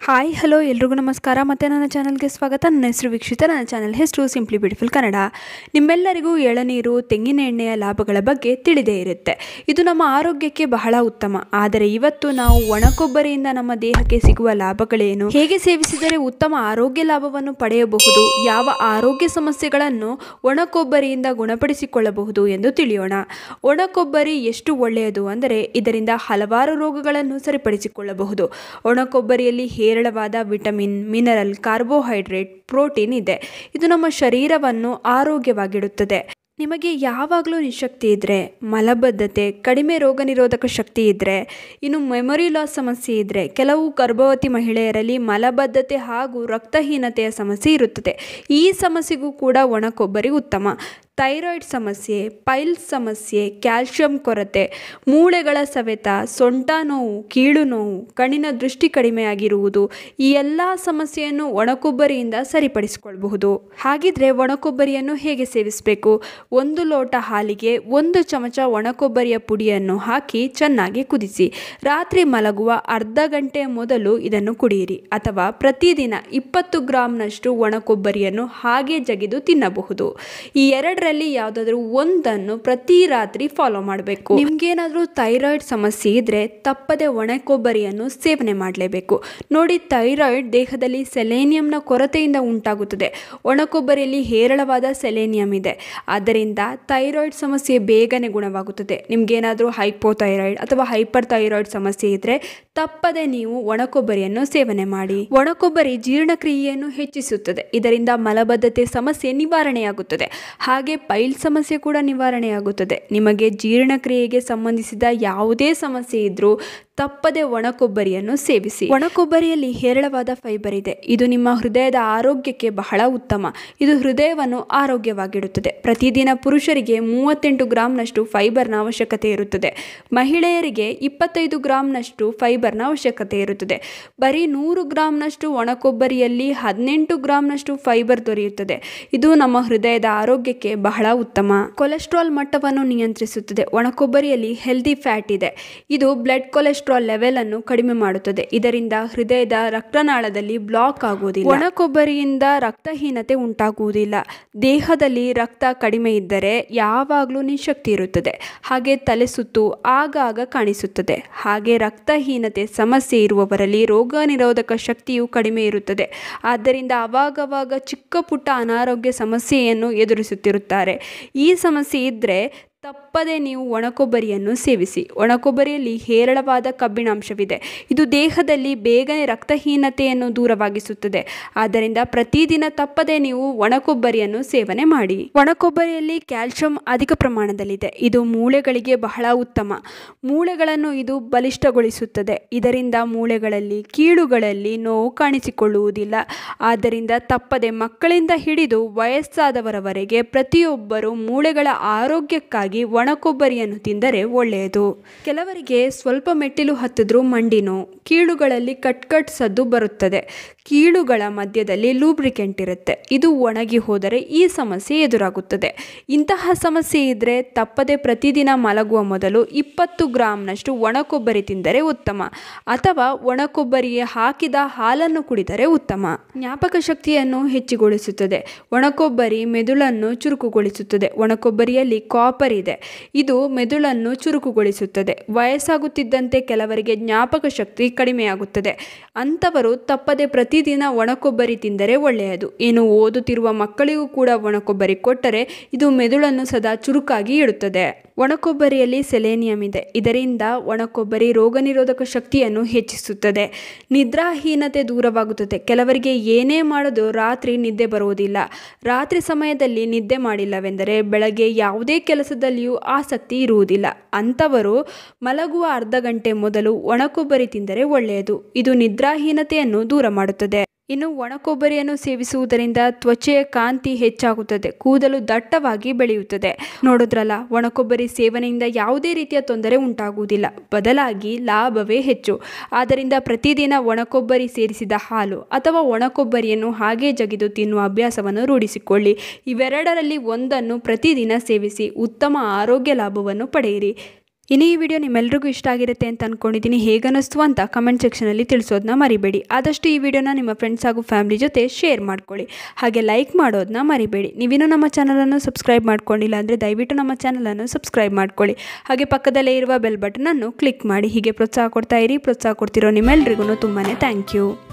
hi hello ಎಲ್ರಿಗೂ ನಮಸ್ಕಾರ ಮತ್ತು ನನ್ನ ಚಾನಲ್ಗೆ ಸ್ವಾಗತ ನನ್ನ ಹೆಸರು ವೀಕ್ಷಿತ ನನ್ನ ಚಾನಲ್ ಹೆಸರು ಸಿಂಪ್ಲಿ ಬ್ಯೂಟಿಫುಲ್ ಕನ್ನಡ ನಿಮ್ಮೆಲ್ಲರಿಗೂ ಎಳನೀರು ತೆಂಗಿನ ಎಣ್ಣೆಯ ಲಾಭಗಳ ಬಗ್ಗೆ ತಿಳಿದೇ ಇರುತ್ತೆ ಇದು ನಮ್ಮ ಆರೋಗ್ಯಕ್ಕೆ ಬಹಳ ಉತ್ತಮ ಆದರೆ ಇವತ್ತು ನಾವು ಒಣಕೊಬ್ಬರಿಯಿಂದ ನಮ್ಮ ದೇಹಕ್ಕೆ ಸಿಗುವ ಲಾಭಗಳೇನು ಹೇಗೆ ಸೇವಿಸಿದರೆ ಉತ್ತಮ ಆರೋಗ್ಯ ಲಾಭವನ್ನು ಪಡೆಯಬಹುದು ಯಾವ ಆರೋಗ್ಯ ಸಮಸ್ಯೆಗಳನ್ನು ಒಣಕೊಬ್ಬರಿಯಿಂದ ಗುಣಪಡಿಸಿಕೊಳ್ಳಬಹುದು ಎಂದು ತಿಳಿಯೋಣ ಒಣಕೊಬ್ಬರಿ ಎಷ್ಟು ಒಳ್ಳೆಯದು ಅಂದರೆ ಇದರಿಂದ ಹಲವಾರು ರೋಗಗಳನ್ನು ಸರಿಪಡಿಸಿಕೊಳ್ಳಬಹುದು ಒಣಕೊಬ್ಬರಿಯಲ್ಲಿ ಹೇರಳವಾದ ವಿಟಮಿನ್ ಮಿನರಲ್ ಕಾರ್ಬೋಹೈಡ್ರೇಟ್ ಪ್ರೋಟೀನ್ ಇದೆ ಇದು ನಮ್ಮ ಶರೀರವನ್ನು ಆರೋಗ್ಯವಾಗಿಡುತ್ತದೆ ನಿಮಗೆ ಯಾವಾಗಲೂ ನಿಶಕ್ತಿ ಇದ್ದರೆ ಮಲಬದ್ಧತೆ ಕಡಿಮೆ ರೋಗ ನಿರೋಧಕ ಶಕ್ತಿ ಇದ್ದರೆ ಇನ್ನು ಮೆಮೊರಿ ಲಾಸ್ ಸಮಸ್ಯೆ ಇದ್ದರೆ ಕೆಲವು ಗರ್ಭವತಿ ಮಹಿಳೆಯರಲ್ಲಿ ಮಲಬದ್ಧತೆ ಹಾಗೂ ರಕ್ತಹೀನತೆಯ ಸಮಸ್ಯೆ ಇರುತ್ತದೆ ಈ ಸಮಸ್ಯೆಗೂ ಕೂಡ ಒಣಕೊಬ್ಬರಿ ಉತ್ತಮ ಥೈರಾಯ್ಡ್ ಸಮಸ್ಯೆ ಪೈಲ್ಸ್ ಸಮಸ್ಯೆ ಕ್ಯಾಲ್ಶಿಯಂ ಕೊರತೆ ಮೂಳೆಗಳ ಸವೆತ ಸೊಂಟ ನೋವು ಕೀಳು ನೋವು ಕಣ್ಣಿನ ದೃಷ್ಟಿ ಕಡಿಮೆಯಾಗಿರುವುದು ಈ ಎಲ್ಲ ಸಮಸ್ಯೆಯನ್ನು ಒಣಕೊಬ್ಬರಿಯಿಂದ ಸರಿಪಡಿಸಿಕೊಳ್ಳಬಹುದು ಹಾಗಿದ್ರೆ ಒಣಕೊಬ್ಬರಿಯನ್ನು ಹೇಗೆ ಸೇವಿಸಬೇಕು ಒಂದು ಲೋಟ ಹಾಲಿಗೆ ಒಂದು ಚಮಚ ಒಣಕೊಬ್ಬರಿಯ ಪುಡಿಯನ್ನು ಹಾಕಿ ಚೆನ್ನಾಗಿ ಕುದಿಸಿ ರಾತ್ರಿ ಮಲಗುವ ಅರ್ಧ ಗಂಟೆ ಮೊದಲು ಇದನ್ನು ಕುಡಿಯಿರಿ ಅಥವಾ ಪ್ರತಿದಿನ ಇಪ್ಪತ್ತು ಗ್ರಾಂನಷ್ಟು ಒಣಕೊಬ್ಬರಿಯನ್ನು ಹಾಗೆ ಜಗಿದು ತಿನ್ನಬಹುದು ಈ ಎರಡರಲ್ಲಿ ಯಾವುದಾದ್ರೂ ಒಂದನ್ನು ಪ್ರತಿ ರಾತ್ರಿ ಫಾಲೋ ಮಾಡಬೇಕು ನಿಮ್ಗೇನಾದ್ರೂ ಥೈರಾಯ್ಡ್ ಸಮಸ್ಯೆ ಇದ್ರೆ ತಪ್ಪದೆ ಒಣಕೊಬ್ಬರಿಯನ್ನು ಸೇವನೆ ಮಾಡಲೇಬೇಕು ನೋಡಿ ಥೈರಾಯ್ಡ್ ದೇಹದಲ್ಲಿ ಸೆಲೇನಿಯಂನ ಕೊರತೆಯಿಂದ ಉಂಟಾಗುತ್ತದೆ ಒಣಕೊಬ್ಬರಿಯಲ್ಲಿ ಹೇರಳವಾದ ಸೆಲೇನಿಯಂ ಇದೆ ಆದ್ದರಿಂದ ಥೈರಾಯ್ಡ್ ಸಮಸ್ಯೆ ಬೇಗನೆ ಗುಣವಾಗುತ್ತದೆ ನಿಮ್ಗೇನಾದರೂ ಹೈಪೋಥೈರಾಯ್ಡ್ ಅಥವಾ ಹೈಪರ್ ಥೈರಾಯ್ಡ್ ಸಮಸ್ಯೆ ಇದ್ದರೆ ತಪ್ಪದೆ ನೀವು ಒಣಕೊಬ್ಬರಿಯನ್ನು ಸೇವನೆ ಮಾಡಿ ಒಣಕೊಬ್ಬರಿ ಜೀರ್ಣಕ್ರಿಯೆಯನ್ನು ಹೆಚ್ಚಿಸುತ್ತದೆ ಇದರಿಂದ ಮಲಬದ್ಧತೆ ಸಮಸ್ಯೆ ನಿವಾರಣೆಯಾಗುತ್ತದೆ ಹಾಗೆ ಪೈಲ್ ಸಮಸ್ಯೆ ಕೂಡ ನಿವಾರಣೆಯಾಗುತ್ತದೆ ನಿಮಗೆ ಜೀರ್ಣಕ್ರಿಯೆಗೆ ಸಂಬಂಧಿಸಿದ ಯಾವುದೇ ಸಮಸ್ಯೆ ಇದ್ದರೂ ತಪ್ಪದೆ ಒಣಕೊಬ್ಬರಿಯನ್ನು ಸೇವಿಸಿ ಒಣಕೊಬ್ಬರಿಯಲ್ಲಿ ಹೇರಳವಾದ ಫೈಬರ್ ಇದೆ ಇದು ನಿಮ್ಮ ಹೃದಯದ ಆರೋಗ್ಯಕ್ಕೆ ಬಹಳ ಉತ್ತಮ ಇದು ಹೃದಯವನ್ನು ಆರೋಗ್ಯವಾಗಿಡುತ್ತದೆ ಪ್ರತಿದಿನ ಪುರುಷರಿಗೆ ಮೂವತ್ತೆಂಟು ಗ್ರಾಂನಷ್ಟು ಫೈಬರ್ನ ಅವಶ್ಯಕತೆ ಇರುತ್ತದೆ ಮಹಿಳೆಯರಿಗೆ ಇಪ್ಪತ್ತೈದು ಗ್ರಾಂನಷ್ಟು ಫೈಬರ್ನ ಅವಶ್ಯಕತೆ ಇರುತ್ತದೆ ಬರೀ ನೂರು ಗ್ರಾಂನಷ್ಟು ಒಣಕೊಬ್ಬರಿಯಲ್ಲಿ ಹದಿನೆಂಟು ಗ್ರಾಂನಷ್ಟು ಫೈಬರ್ ದೊರೆಯುತ್ತದೆ ಇದು ನಮ್ಮ ಹೃದಯದ ಆರೋಗ್ಯಕ್ಕೆ ಬಹಳ ಉತ್ತಮ ಕೊಲೆಸ್ಟ್ರಾಲ್ ಮಟ್ಟವನ್ನು ನಿಯಂತ್ರಿಸುತ್ತದೆ ಒಣಕೊಬ್ಬರಿಯಲ್ಲಿ ಹೆಲ್ದಿ ಫ್ಯಾಟ್ ಇದೆ ಇದು ಬ್ಲಡ್ ಕೊಲೆಸ್ಟ್ರಾಲ್ ಲೆವೆಲ್ ಅನ್ನು ಕಡಿಮೆ ಮಾಡುತ್ತದೆ ಇದರಿಂದ ಹೃದಯದ ರಕ್ತನಾಳದಲ್ಲಿ ಬ್ಲಾಕ್ ಆಗುವುದಿಲ್ಲ ಒಣ ಕೊಬ್ಬರಿಯಿಂದ ರಕ್ತಹೀನತೆ ಉಂಟಾಗುವುದಿಲ್ಲ ದೇಹದಲ್ಲಿ ರಕ್ತ ಕಡಿಮೆ ಇದ್ದರೆ ಯಾವಾಗಲೂ ನಿಶಕ್ತಿ ಇರುತ್ತದೆ ಹಾಗೆ ತಲೆ ಸುತ್ತು ಆಗಾಗ ಕಾಣಿಸುತ್ತದೆ ಹಾಗೆ ರಕ್ತಹೀನತೆ ಸಮಸ್ಯೆ ಇರುವವರಲ್ಲಿ ರೋಗ ನಿರೋಧಕ ಶಕ್ತಿಯು ಕಡಿಮೆ ಇರುತ್ತದೆ ಆದ್ದರಿಂದ ಅವಾಗವಾಗ ಚಿಕ್ಕ ಪುಟ್ಟ ಅನಾರೋಗ್ಯ ಸಮಸ್ಯೆಯನ್ನು ಎದುರಿಸುತ್ತಿರುತ್ತಾರೆ ಈ ಸಮಸ್ಯೆ ಇದ್ದರೆ ತಪ್ಪದೆ ನೀವು ಒಣಕೊಬ್ಬರಿಯನ್ನು ಸೇವಿಸಿ ಒಣಕೊಬ್ಬರಿಯಲ್ಲಿ ಹೇರಳವಾದ ಕಬ್ಬಿಣಾಂಶವಿದೆ ಇದು ದೇಹದಲ್ಲಿ ಬೇಗನೆ ರಕ್ತಹೀನತೆಯನ್ನು ದೂರವಾಗಿಸುತ್ತದೆ ಆದ್ದರಿಂದ ಪ್ರತಿದಿನ ತಪ್ಪದೆ ನೀವು ಒಣಕೊಬ್ಬರಿಯನ್ನು ಸೇವನೆ ಮಾಡಿ ಒಣಕೊಬ್ಬರಿಯಲ್ಲಿ ಕ್ಯಾಲ್ಶಿಯಂ ಅಧಿಕ ಪ್ರಮಾಣದಲ್ಲಿದೆ ಇದು ಮೂಳೆಗಳಿಗೆ ಬಹಳ ಉತ್ತಮ ಮೂಳೆಗಳನ್ನು ಇದು ಬಲಿಷ್ಠಗೊಳಿಸುತ್ತದೆ ಇದರಿಂದ ಮೂಳೆಗಳಲ್ಲಿ ಕೀಳುಗಳಲ್ಲಿ ನೋವು ಕಾಣಿಸಿಕೊಳ್ಳುವುದಿಲ್ಲ ಆದ್ದರಿಂದ ತಪ್ಪದೆ ಮಕ್ಕಳಿಂದ ಹಿಡಿದು ವಯಸ್ಸಾದವರವರೆಗೆ ಪ್ರತಿಯೊಬ್ಬರು ಮೂಳೆಗಳ ಆರೋಗ್ಯಕ್ಕಾಗಿ ಒಣಕೊಬ್ಬರಿಯನ್ನು ತಿಂದರೆ ಒಳ್ಳೆಯದು ಕೆಲವರಿಗೆ ಸ್ವಲ್ಪ ಮೆಟ್ಟಿಲು ಹತ್ತಿದ್ರೂ ಮಂಡಿ ನೋವು ಕೀಳುಗಳಲ್ಲಿ ಕಟ್ ಕಟ್ ಸದ್ದು ಬರುತ್ತದೆ ಕೀಳುಗಳ ಮಧ್ಯದಲ್ಲಿ ಲೂಬ್ರಿಕೆಂಟ್ ಇರುತ್ತೆ ಇದು ಒಣಗಿ ಹೋದರೆ ಈ ಸಮಸ್ಯೆ ಎದುರಾಗುತ್ತದೆ ಇಂತಹ ಸಮಸ್ಯೆ ಇದ್ದರೆ ತಪ್ಪದೆ ಪ್ರತಿದಿನ ಮಲಗುವ ಮೊದಲು ಇಪ್ಪತ್ತು ಗ್ರಾಂನಷ್ಟು ಒಣಕೊಬ್ಬರಿ ತಿಂದರೆ ಉತ್ತಮ ಅಥವಾ ಒಣಕೊಬ್ಬರಿಗೆ ಹಾಕಿದ ಹಾಲನ್ನು ಕುಡಿದರೆ ಉತ್ತಮ ಜ್ಞಾಪಕ ಶಕ್ತಿಯನ್ನು ಹೆಚ್ಚುಗೊಳಿಸುತ್ತದೆ ಒಣಕೊಬ್ಬರಿ ಮೆದುಳನ್ನು ಚುರುಕುಗೊಳಿಸುತ್ತದೆ ಒಣಕೊಬ್ಬರಿಯಲ್ಲಿ ಕಾಪರ್ ಇದೆ ಇದು ಮೆದುಳನ್ನು ಚುರುಕುಗೊಳಿಸುತ್ತದೆ ವಯಸ್ಸಾಗುತ್ತಿದ್ದಂತೆ ಕೆಲವರಿಗೆ ಜ್ಞಾಪಕ ಶಕ್ತಿ ಕಡಿಮೆಯಾಗುತ್ತದೆ ಅಂಥವರು ತಪ್ಪದೆ ಪ್ರತಿದಿನ ಒಣಕೊಬ್ಬರಿ ತಿಂದರೆ ಒಳ್ಳೆಯದು ಇನ್ನು ಓದುತ್ತಿರುವ ಮಕ್ಕಳಿಗೂ ಕೂಡ ಒಣಕೊಬ್ಬರಿ ಕೊಟ್ಟರೆ ಇದು ಮೆದುಳನ್ನು ಸದಾ ಚುರುಕಾಗಿ ಇಡುತ್ತದೆ ಒಣಕೊಬ್ಬರಿಯಲ್ಲಿ ಸೆಲೇನಿಯಂ ಇದೆ ಇದರಿಂದ ಒಣಕೊಬ್ಬರಿ ರೋಗ ನಿರೋಧಕ ಶಕ್ತಿಯನ್ನು ಹೆಚ್ಚಿಸುತ್ತದೆ ನಿದ್ರಾಹೀನತೆ ದೂರವಾಗುತ್ತದೆ ಕೆಲವರಿಗೆ ಏನೇ ಮಾಡೋದು ರಾತ್ರಿ ನಿದ್ದೆ ಬರುವುದಿಲ್ಲ ರಾತ್ರಿ ಸಮಯದಲ್ಲಿ ನಿದ್ದೆ ಮಾಡಿಲ್ಲವೆಂದರೆ ಬೆಳಗ್ಗೆ ಯಾವುದೇ ಕೆಲಸದಲ್ಲಿಯೂ ಆಸಕ್ತಿ ಇರುವುದಿಲ್ಲ ಅಂಥವರು ಮಲಗುವ ಅರ್ಧ ಗಂಟೆ ಮೊದಲು ಒಣಕೊಬ್ಬರಿ ತಿಂದರೆ ಒಳ್ಳೆಯದು ಇದು ನಿದ್ರಾಹೀನತೆಯನ್ನು ದೂರ ಮಾಡುತ್ತದೆ ಇನ್ನು ಒಣಕೊಬ್ಬರಿಯನ್ನು ಸೇವಿಸುವುದರಿಂದ ತ್ವಚೆಯ ಕಾಂತಿ ಹೆಚ್ಚಾಗುತ್ತದೆ ಕೂದಲು ದಟ್ಟವಾಗಿ ಬೆಳೆಯುತ್ತದೆ ನೋಡಿದ್ರಲ್ಲ ಒಣಕೊಬ್ಬರಿ ಸೇವನೆಯಿಂದ ಯಾವುದೇ ರೀತಿಯ ತೊಂದರೆ ಉಂಟಾಗುವುದಿಲ್ಲ ಬದಲಾಗಿ ಲಾಭವೇ ಹೆಚ್ಚು ಆದ್ದರಿಂದ ಪ್ರತಿದಿನ ಒಣಕೊಬ್ಬರಿ ಸೇರಿಸಿದ ಹಾಲು ಅಥವಾ ಒಣಕೊಬ್ಬರಿಯನ್ನು ಹಾಗೆ ಜಗಿದು ತಿನ್ನುವ ಅಭ್ಯಾಸವನ್ನು ರೂಢಿಸಿಕೊಳ್ಳಿ ಇವೆರಡರಲ್ಲಿ ಒಂದನ್ನು ಪ್ರತಿದಿನ ಸೇವಿಸಿ ಉತ್ತಮ ಆರೋಗ್ಯ ಲಾಭವನ್ನು ಪಡೆಯಿರಿ ಇನ್ನು ಈ ವಿಡಿಯೋ ನಿಮ್ಮೆಲ್ರಿಗೂ ಇಷ್ಟ ಆಗಿರುತ್ತೆ ಅಂತ ಅಂದ್ಕೊಂಡಿದ್ದೀನಿ ಹೇಗನ್ನಿಸ್ತು ಅಂತ ಕಮೆಂಟ್ ಸೆಕ್ಷನಲ್ಲಿ ತಿಳಿಸೋದನ್ನ ಮರಿಬೇಡಿ ಆದಷ್ಟು ಈ ವಿಡಿಯೋನ ನಿಮ್ಮ ಫ್ರೆಂಡ್ಸ್ ಹಾಗೂ ಫ್ಯಾಮಿಲಿ ಜೊತೆ ಶೇರ್ ಮಾಡ್ಕೊಳ್ಳಿ ಹಾಗೆ ಲೈಕ್ ಮಾಡೋದನ್ನ ಮರಿಬೇಡಿ ನೀವಿನ್ನೂ ನಮ್ಮ ಚಾನಲನ್ನು ಸಬ್ಸ್ಕ್ರೈಬ್ ಮಾಡ್ಕೊಂಡಿಲ್ಲ ಅಂದರೆ ದಯವಿಟ್ಟು ನಮ್ಮ ಚಾನಲನ್ನು ಸಬ್ಸ್ಕ್ರೈಬ್ ಮಾಡ್ಕೊಳ್ಳಿ ಹಾಗೆ ಪಕ್ಕದಲ್ಲೇ ಇರುವ ಬೆಲ್ ಬಟನನ್ನು ಕ್ಲಿಕ್ ಮಾಡಿ ಹೀಗೆ ಪ್ರೋತ್ಸಾಹ ಕೊಡ್ತಾ ಇರಿ ಪ್ರೋತ್ಸಾಹ ಕೊಡ್ತಿರೋ ನಿಮ್ಮೆಲ್ರಿಗೂ ತುಂಬಾ ಥ್ಯಾಂಕ್ ಯು